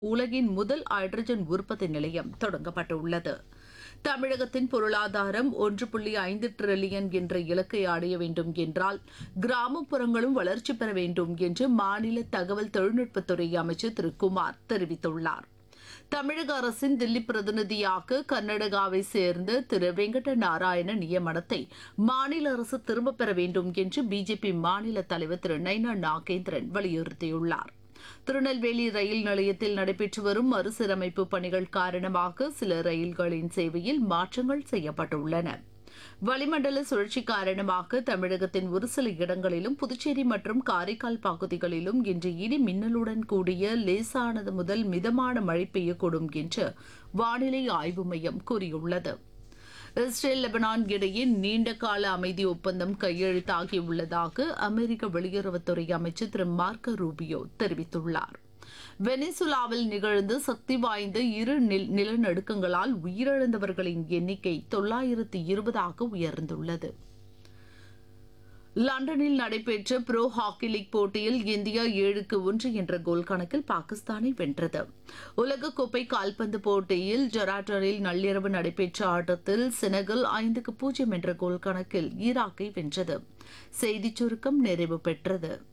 உலகின் முதல் ஹைட்ரஜன் உற்பத்தி நிலையம் தொடங்கப்பட்டுள்ளது தமிழகத்தின் பொருளாதாரம் ஒன்று புள்ளி ஐந்து டிரில்லியன் என்ற இலக்கை அடைய வேண்டும் என்றால் கிராமப்புறங்களும் வளர்ச்சி பெற வேண்டும் என்று மாநில தகவல் தொழில்நுட்பத்துறை அமைச்சர் திரு குமார் தெரிவித்துள்ளார் தமிழக அரசின் தில்லி பிரதிநிதியாக கர்நாடகாவை சேர்ந்த திரு வெங்கட நாராயண நியமனத்தை மாநில அரசு திரும்பப் பெற வேண்டும் என்று பிஜேபி மாநில தலைவர் திரு நைனா நாகேந்திரன் வலியுறுத்தியுள்ளார் திருநெல்வேலி ரயில் நிலையத்தில் நடைபெற்று வரும் மறுசீரமைப்பு பணிகள் காரணமாக சில ரயில்களின் சேவையில் மாற்றங்கள் செய்யப்பட்டுள்ளன வளிமண்டல சுழற்சி காரணமாக தமிழகத்தின் ஒரு சில இடங்களிலும் புதுச்சேரி மற்றும் காரைக்கால் பகுதிகளிலும் இன்று இடி மின்னலுடன் கூடிய லேசானது முதல் மிதமான மழை பெய்யக்கூடும் என்று வானிலை ஆய்வு மையம் கூறியுள்ளது இஸ்ரேல் லெபனான் இடையே நீண்ட கால அமைதி ஒப்பந்தம் கையெழுத்தாகியுள்ளதாக அமெரிக்க வெளியுறவுத்துறை அமைச்சர் திரு மார்க்க ரூபியோ தெரிவித்துள்ளார் வெனிசுலாவில் நிகழ்ந்த சக்தி வாய்ந்த இரு நில நிலநடுக்கங்களால் உயிரிழந்தவர்களின் எண்ணிக்கை தொள்ளாயிரத்து இருபதாக உயர்ந்துள்ளது லண்டனில் நடைபெற்ற ப்ரோ ஹாக்கி லீக் போட்டியில் இந்தியா ஏழுக்கு ஒன்று என்ற கோல் கணக்கில் பாகிஸ்தானை வென்றது உலகக்கோப்பை கால்பந்து போட்டியில் ஜொராட்டரில் நள்ளிரவு நடைபெற்ற ஆட்டத்தில் செனகல் ஐந்துக்கு பூஜ்ஜியம் என்ற கோல் கணக்கில் ஈராக்கை வென்றது செய்திச் சுருக்கம் நிறைவு பெற்றது